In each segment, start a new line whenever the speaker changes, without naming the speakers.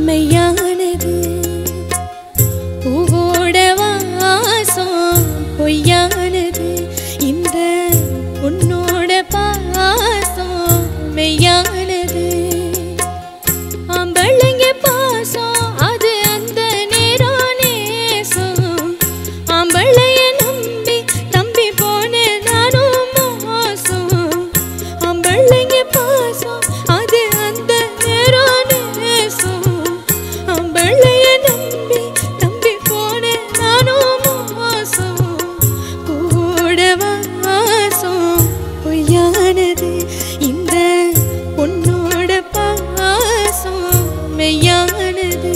மெய்யானது பூவோட வாசம் பொய்யானது இந்த உன்னோட பாசம் மெய்யானது ஆம்பளைங்க பாசம் அது அந்த நேரம் நேசம் ஆம்பளைய நம்பி தம்பி போன நானும் மோசம் ஆம்பளைங்க பாசம் அது அந்த நேரம் நேசம் ஆம்பளைய நம்பி தம்பி போன நானும் மோசம் கூட வாசம் பொய்யானது இந்த பொண்ணோட பாசம் மெய்யானது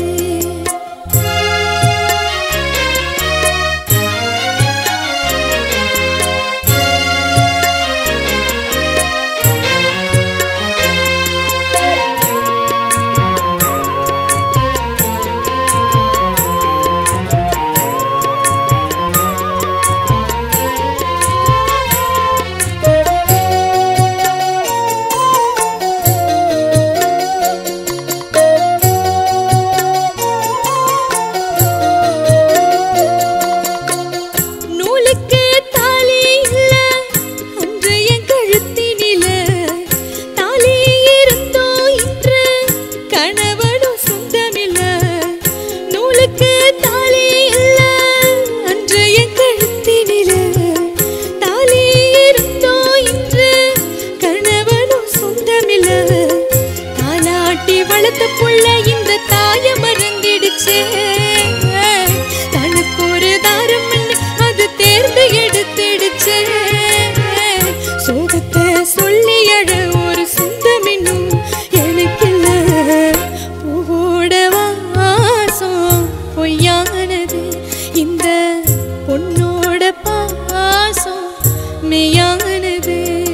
நூலுக்கு தாலி இல்ல அன்று என் கழுத்தினில தாலி இருந்தோ இன்று கணவனும் சொந்தமில்ல நூலுக்கு தாலி இல்ல அன்று என் கழுத்தினில தாலி இருந்தோ இன்று கணவனும் சொந்தமில்ல தாலாட்டி வளர்த்த புள்ள இந்த தாய மறந்திடுச்சே தனக்கு ஒரு தாரம் இல்ல, அது தேர்ந்து எடுத்துடுச்சே சோகத்தை சொல்லி அழ ஒரு சொந்தமின்னும் எனக்கில்ல பூவோட வாசம் பொய்யானது இந்த பொண்ணோட பாசம் மெய்யானது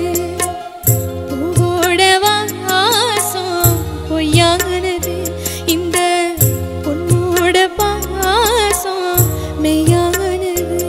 பூவோட வாசம் பொய்யானது இந்த பொண்ணோட பாசம் மெய்யானது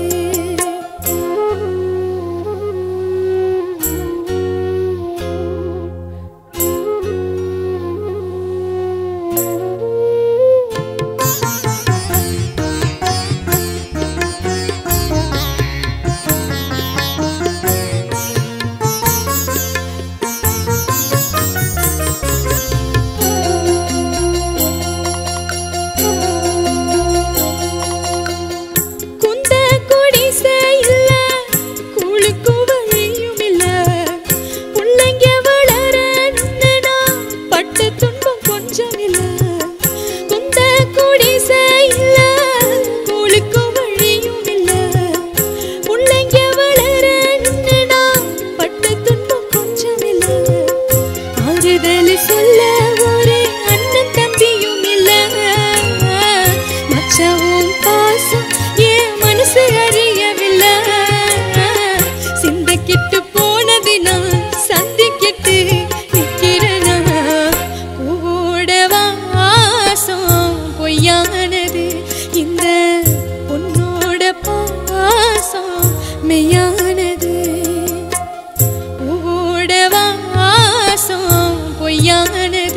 குந்த குடிசை இல்ல கூழுக்கும் வழியும் இல்ல புள்ளைங்க வளரணும்னு நான் பட்ட துன்பம் கொஞ்சம் இல்ல குந்த குடிசை இல்ல கூழுக்கும் வழியும் இல்ல புள்ளைங்க வளரணும்னு நான் பட்ட துன்பம் கொஞ்சம் இல்ல ஆறுதல் சொல்ல ஒரு அண்ணன் தம்பியும் இல்ல மச்சவும் பாசம் என் மனசு அறியவில்லை சிந்தைக்கிட்டு போனது நான் சந்திக்கிட்டு நிக்கிறேனா பூவோட வாசம் பொய்யானது இந்த பொண்ணோட பாசம் மெய்யானது பூவோட வாசம் பொய்யானது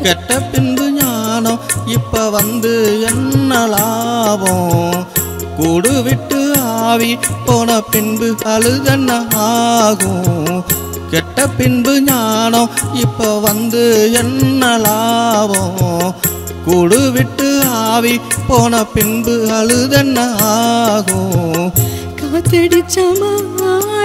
கெட்ட பின்பு ஞானம் இப்ப வந்து என்ன லாபம் கூடு விட்டு ஆவி போன பின்பு அழுதென்ன ஆகும் கெட்ட பின்பு ஞானம் இப்ப வந்து என்ன லாபம் கூடு விட்டு ஆவி போன பின்பு அழுதென்ன ஆகும்
காத்தடிச்ச